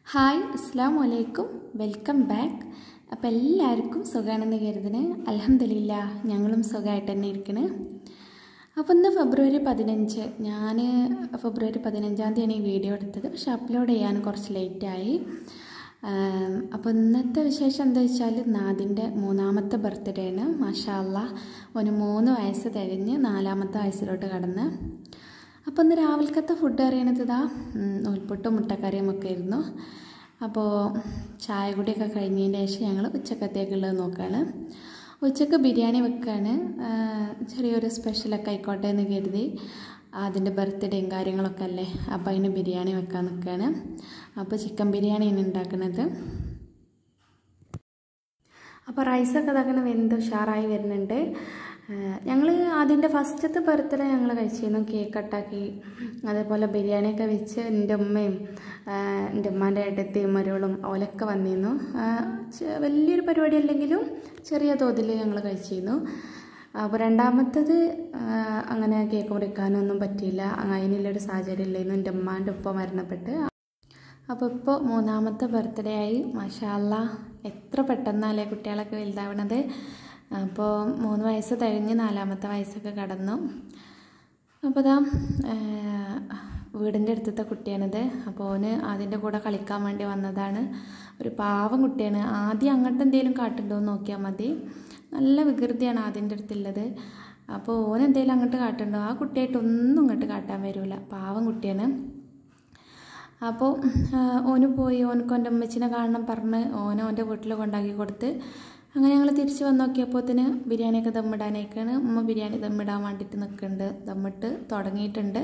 hi അസ്സാം വലൈക്കും welcome back അപ്പോൾ എല്ലാവർക്കും സുഖമാണെന്ന് കരുതണേ അലഹമില്ല ഞങ്ങളും സുഖമായിട്ട് തന്നെ ഇരിക്കണേ അപ്പോൾ ഇന്ന് ഫെബ്രുവരി പതിനഞ്ച് ഞാൻ ഫെബ്രുവരി പതിനഞ്ചാം തീയതിയാണ് ഈ വീഡിയോ എടുത്തത് പക്ഷെ അപ്ലോഡ് ചെയ്യാൻ കുറച്ച് ലേറ്റായി അപ്പോൾ ഇന്നത്തെ വിശേഷം എന്താ വെച്ചാൽ നാദിൻ്റെ മൂന്നാമത്തെ ബർത്ത്ഡേ ആണ് മാഷാല്ല ഒരു മൂന്ന് വയസ്സ് തികഞ്ഞ് നാലാമത്തെ വയസ്സിലോട്ട് കടന്ന് അപ്പോൾ ഇന്ന് രാവിലത്തെ ഫുഡ് അറിയണത് ഇതാ നൂൽപുട്ടും മുട്ടക്കറിയും ഒക്കെ ആയിരുന്നു അപ്പോൾ ചായ കുടിയൊക്കെ കഴിഞ്ഞതിന് ശേഷം ഞങ്ങൾ ഉച്ചക്കത്തേക്കുള്ളത് നോക്കുകയാണ് ഉച്ചക്ക് ബിരിയാണി വെക്കുകയാണ് ചെറിയൊരു സ്പെഷ്യലൊക്കെ ആയിക്കോട്ടെ എന്ന് കരുതി അതിൻ്റെ ബർത്ത്ഡേയും കാര്യങ്ങളൊക്കെ അല്ലേ അപ്പോൾ അതിന് ബിരിയാണി വെക്കാൻ നിൽക്കുകയാണ് അപ്പോൾ ചിക്കൻ ബിരിയാണിയാണ് ഉണ്ടാക്കുന്നത് അപ്പോൾ റൈസൊക്കെ ഇതാക്കണ വെന്ത് ഉഷാറായി വരുന്നുണ്ട് ഞങ്ങൾ അതിൻ്റെ ഫസ്റ്റത്തെ ബർത്ത്ഡേ ഞങ്ങൾ കഴിച്ചിരുന്നു കേക്ക് കട്ടാക്കി അതേപോലെ ബിരിയാണിയൊക്കെ വെച്ച് എൻ്റെ ഉമ്മയും എൻ്റെ ഉമ്മാൻ്റെ ഏട്ടത്തെയും മരുകളും ഓലൊക്കെ വന്നിരുന്നു വലിയൊരു പരിപാടി അല്ലെങ്കിലും ചെറിയ തോതിൽ ഞങ്ങൾ കഴിച്ചിരുന്നു അപ്പോൾ രണ്ടാമത്തത് അങ്ങനെ കേക്ക് മുറിക്കാനൊന്നും പറ്റിയില്ല അതിനുള്ളൊരു സാഹചര്യം ഇല്ലായിരുന്നു എൻ്റെ ഉമ്മാൻ്റെ ഉപ്പ മരണപ്പെട്ട് അപ്പോൾ ഇപ്പോൾ മൂന്നാമത്തെ ബർത്ത്ഡേ ആയി മാഷാല്ല എത്ര പെട്ടെന്നല്ലേ കുട്ടികളൊക്കെ വലുതാവണത് അപ്പോൾ മൂന്ന് വയസ്സ് കഴിഞ്ഞ് നാലാമത്തെ വയസ്സൊക്കെ കടന്നു അപ്പോൾ ഇതാ വീടിൻ്റെ അടുത്തത്തെ കുട്ടിയാണിത് അപ്പോൾ ഓന് അതിൻ്റെ കൂടെ കളിക്കാൻ വേണ്ടി വന്നതാണ് ഒരു പാവം കുട്ടിയാണ് ആദ്യം അങ്ങോട്ട് എന്തെങ്കിലും കാട്ടുണ്ടോ എന്ന് നോക്കിയാൽ മതി നല്ല വികൃതിയാണ് ആദ്യൻ്റെ അടുത്തുള്ളത് അപ്പോൾ ഓൻ എന്തെങ്കിലും അങ്ങോട്ട് കാട്ടുണ്ടോ ആ കുട്ടിയായിട്ടൊന്നും ഇങ്ങോട്ട് കാട്ടാൻ വരില്ല പാവം കുട്ടിയാണ് അപ്പോൾ ഓന് പോയി ഓനക്ക് എൻ്റെ അമ്മച്ചിനെ കാണണം പറഞ്ഞ് ഓനെ ഓൻ്റെ വീട്ടിൽ കൊണ്ടാക്കി കൊടുത്ത് അങ്ങനെ ഞങ്ങൾ തിരിച്ച് വന്ന് നോക്കിയപ്പോത്തിന് ബിരിയാണിയൊക്കെ ദമ്മിടാനേക്കാണ് ഉമ്മ ബിരിയാണി ദമ്മിടാൻ വേണ്ടിയിട്ട് നിൽക്കുന്നുണ്ട് ദമ്മിട്ട് തുടങ്ങിയിട്ടുണ്ട്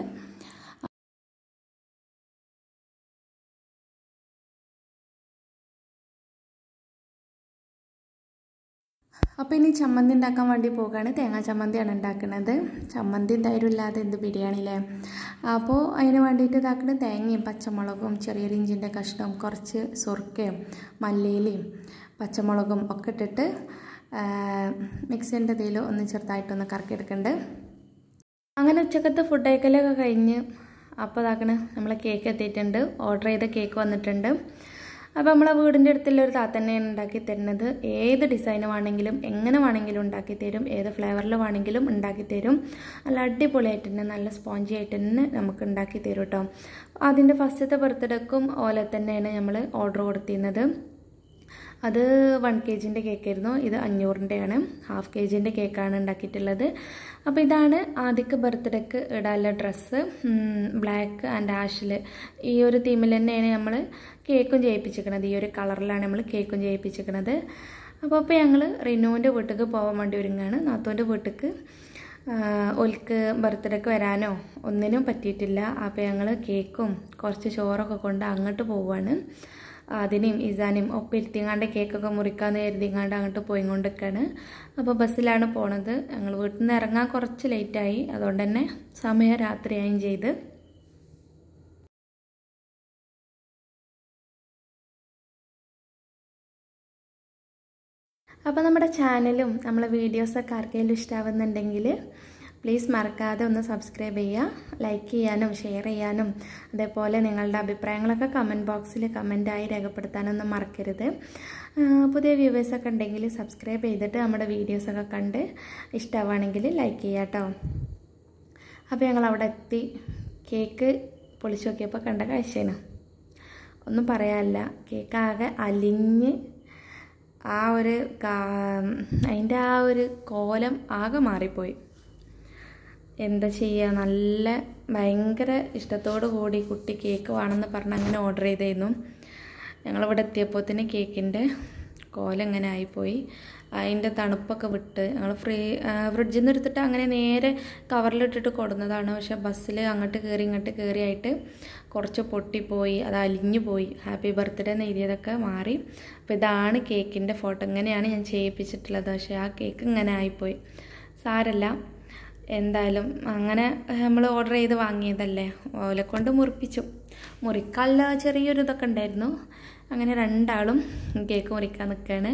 അപ്പോൾ ഇനി ചമ്മന്തി ഉണ്ടാക്കാൻ വേണ്ടി പോകുകയാണ് തേങ്ങാ ചമ്മന്തിയാണ് ഉണ്ടാക്കുന്നത് ചമ്മന്തി എന്തായാലും ഇല്ലാതെ എന്ത് ബിരിയാണിയിലെ അപ്പോൾ അതിന് വേണ്ടിയിട്ട് ഇതാക്കുന്നത് തേങ്ങയും പച്ചമുളകും ചെറിയൊരു ഇഞ്ചിൻ്റെ കഷ്ണവും കുറച്ച് സുർക്കയും മല്ലിയിലയും പച്ചമുളകും ഒക്കെ ഇട്ടിട്ട് മിക്സിൻ്റെ ഇതിൽ ഒന്ന് ചെറുതായിട്ടൊന്ന് കറക്കിയെടുക്കുന്നുണ്ട് അങ്ങനെ ഉച്ചക്കത്തെ ഫുഡ് കഴിക്കലൊക്കെ കഴിഞ്ഞ് അപ്പോൾ ഇതാക്കണ നമ്മളെ കേക്ക് എത്തിയിട്ടുണ്ട് ഓർഡർ ചെയ്ത കേക്ക് വന്നിട്ടുണ്ട് അപ്പോൾ നമ്മളെ വീടിൻ്റെ അടുത്തുള്ള ഒരു താത്തന്നെയാണ് ഉണ്ടാക്കി തരുന്നത് ഏത് ഡിസൈൻ വേണമെങ്കിലും എങ്ങനെ വേണമെങ്കിലും ഉണ്ടാക്കി തരും ഏത് ഫ്ലേവറിൽ വേണമെങ്കിലും ഉണ്ടാക്കി തരും നല്ല അടിപൊളിയായിട്ട് തന്നെ നല്ല സ്പോഞ്ചി ആയിട്ട് തന്നെ നമുക്ക് ഉണ്ടാക്കി തരും കേട്ടോ അതിൻ്റെ ഫസ്റ്റത്തെ ബർത്ത്ഡേക്കും ഓലെ തന്നെയാണ് നമ്മൾ ഓർഡർ കൊടുത്തിരുന്നത് അത് വൺ കെ ജിൻ്റെ കേക്കായിരുന്നു ഇത് അഞ്ഞൂറിൻ്റെയാണ് ഹാഫ് കെ ജിൻ്റെ കേക്കാണ് ഉണ്ടാക്കിയിട്ടുള്ളത് അപ്പോൾ ഇതാണ് ആദ്യക്ക് ബർത്ത്ഡേക്ക് ഇടാനുള്ള ഡ്രസ്സ് ബ്ലാക്ക് ആൻഡ് ആഷിൽ ഈ ഒരു തീമിൽ തന്നെയാണ് നമ്മൾ കേക്കും ചെയ്യിപ്പിച്ചിരിക്കുന്നത് ഈ ഒരു കളറിലാണ് നമ്മൾ കേക്കും ചെയ്യിപ്പിച്ചിരിക്കുന്നത് അപ്പോൾ ഇപ്പോൾ ഞങ്ങൾ റിനുവിൻ്റെ വീട്ടിലേക്ക് പോകാൻ വേണ്ടി ഒരുങ്ങാണ് നാത്തോൻ്റെ വീട്ടിലേക്ക് ഒൽക്ക് ബർത്ത്ഡേക്ക് വരാനോ ഒന്നിനും പറ്റിയിട്ടില്ല അപ്പോൾ ഞങ്ങൾ കേക്കും കുറച്ച് ചോറൊക്കെ കൊണ്ട് അങ്ങോട്ട് പോവുകയാണ് അതിനെയും ഇസാനെയും ഒപ്പം ഇരുത്തിങ്ങാണ്ട് കേക്കൊക്കെ മുറിക്കാമെന്ന് കരുതിങ്ങാണ്ട് അങ്ങോട്ട് പോയിക്കൊണ്ടിരിക്കുകയാണ് അപ്പോൾ ബസ്സിലാണ് പോണത് ഞങ്ങൾ വീട്ടിൽ നിന്ന് ഇറങ്ങാൻ കുറച്ച് ലേറ്റായി അതുകൊണ്ട് തന്നെ സമയം രാത്രിയായും ചെയ്ത് അപ്പോൾ നമ്മുടെ ചാനലും നമ്മളെ വീഡിയോസൊക്കെ ആർക്കെങ്കിലും ഇഷ്ടമാവുന്നുണ്ടെങ്കിൽ പ്ലീസ് മറക്കാതെ ഒന്ന് സബ്സ്ക്രൈബ് ചെയ്യുക ലൈക്ക് ചെയ്യാനും ഷെയർ ചെയ്യാനും അതേപോലെ നിങ്ങളുടെ അഭിപ്രായങ്ങളൊക്കെ കമൻറ്റ് ബോക്സിൽ കമൻറ്റായി രേഖപ്പെടുത്താനൊന്നും മറക്കരുത് പുതിയ വ്യൂവേഴ്സൊക്കെ ഉണ്ടെങ്കിൽ സബ്സ്ക്രൈബ് ചെയ്തിട്ട് നമ്മുടെ വീഡിയോസൊക്കെ കണ്ട് ഇഷ്ടമാവുകയാണെങ്കിൽ ലൈക്ക് ചെയ്യാം കേട്ടോ അപ്പോൾ ഞങ്ങൾ അവിടെ എത്തി കേക്ക് പൊളിച്ചു നോക്കിയപ്പോൾ കണ്ട കാഴ്ചയാണ് ഒന്നും പറയാനില്ല കേക്ക് ആകെ അലിഞ്ഞ് ആ ഒരു അതിൻ്റെ ആ ഒരു കോലം ആകെ മാറിപ്പോയി എന്താ ചെയ്യുക നല്ല ഭയങ്കര ഇഷ്ടത്തോടു കൂടി കുട്ടി കേക്ക് വേണമെന്ന് പറഞ്ഞ് അങ്ങനെ ഓർഡർ ചെയ്തായിരുന്നു ഞങ്ങളിവിടെ എത്തിയപ്പോൾ കേക്കിൻ്റെ കോലം ഇങ്ങനെ ആയിപ്പോയി അതിൻ്റെ തണുപ്പൊക്കെ വിട്ട് ഞങ്ങൾ ഫ്രീ ഫ്രിഡ്ജിൽ നിന്ന് എടുത്തിട്ട് അങ്ങനെ നേരെ കവറിലിട്ടിട്ട് കൊടുന്നതാണ് പക്ഷെ ബസ്സിൽ അങ്ങോട്ട് കയറി ഇങ്ങോട്ട് കയറിയായിട്ട് കുറച്ച് പൊട്ടിപ്പോയി അത് അലിഞ്ഞു പോയി ഹാപ്പി ബർത്ത്ഡേ എന്ന് എഴുതിയതൊക്കെ മാറി അപ്പോൾ ഇതാണ് കേക്കിൻ്റെ ഫോട്ടോ ഇങ്ങനെയാണ് ഞാൻ ചെയ്യിപ്പിച്ചിട്ടുള്ളത് പക്ഷേ ആ കേക്ക് ഇങ്ങനെ ആയിപ്പോയി സാരല്ല എന്തായാലും അങ്ങനെ നമ്മൾ ഓർഡർ ചെയ്ത് വാങ്ങിയതല്ലേ ഓലെ കൊണ്ട് മുറിപ്പിച്ചു മുറിക്കാനുള്ള ചെറിയൊരു ഇതൊക്കെ ഉണ്ടായിരുന്നു അങ്ങനെ രണ്ടാളും കേക്ക് മുറിക്കാൻ നിൽക്കുകയാണ്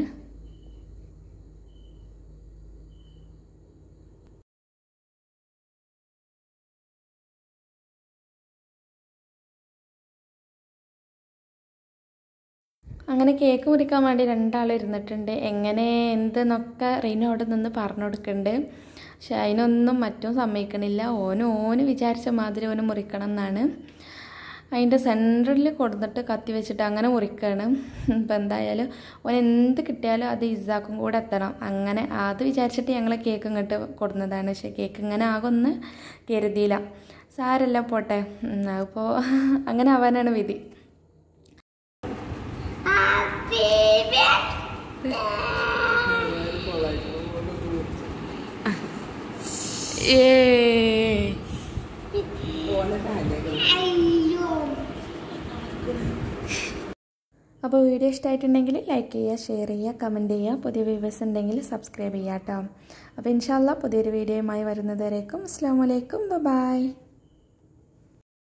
അങ്ങനെ കേക്ക് മുറിക്കാൻ വേണ്ടി രണ്ടാൾ ഇരുന്നിട്ടുണ്ട് എങ്ങനെ എന്തെന്നൊക്കെ റീനു അവിടെ നിന്ന് പറഞ്ഞു കൊടുക്കുന്നുണ്ട് പക്ഷെ അതിനൊന്നും മറ്റും സമ്മതിക്കണില്ല ഓന് ഓന് വിചാരിച്ച മാതിരി ഓന് മുറിക്കണം എന്നാണ് അതിൻ്റെ സെൻറ്ററിൽ കൊടുത്തിട്ട് കത്തി വെച്ചിട്ട് അങ്ങനെ മുറിക്കുകയാണ് ഇപ്പം എന്തായാലും ഓൻ എന്ത് കിട്ടിയാലും അത് ഇസാക്കും കൂടെ എത്തണം അങ്ങനെ അത് വിചാരിച്ചിട്ട് ഞങ്ങൾ കേക്ക് ഇങ്ങോട്ട് കൊടുന്നതാണ് പക്ഷേ കേക്ക് ഇങ്ങനെ ആകുമെന്ന് കരുതിയില്ല സാരല്ല പോട്ടെ അപ്പോൾ അങ്ങനെ ആവാനാണ് വിധി ഏ അപ്പോൾ വീഡിയോ ഇഷ്ടമായിട്ടുണ്ടെങ്കിൽ ലൈക്ക് ചെയ്യുക ഷെയർ ചെയ്യുക കമൻറ്റ് ചെയ്യുക പുതിയ വ്യൂവേഴ്സ് ഉണ്ടെങ്കിൽ സബ്സ്ക്രൈബ് ചെയ്യാം കേട്ടോ അപ്പോൾ ഇൻഷാല്ല പുതിയൊരു വീഡിയോയുമായി വരുന്നത് വരേക്കും അസ്സാം വലൈക്കും ബൈ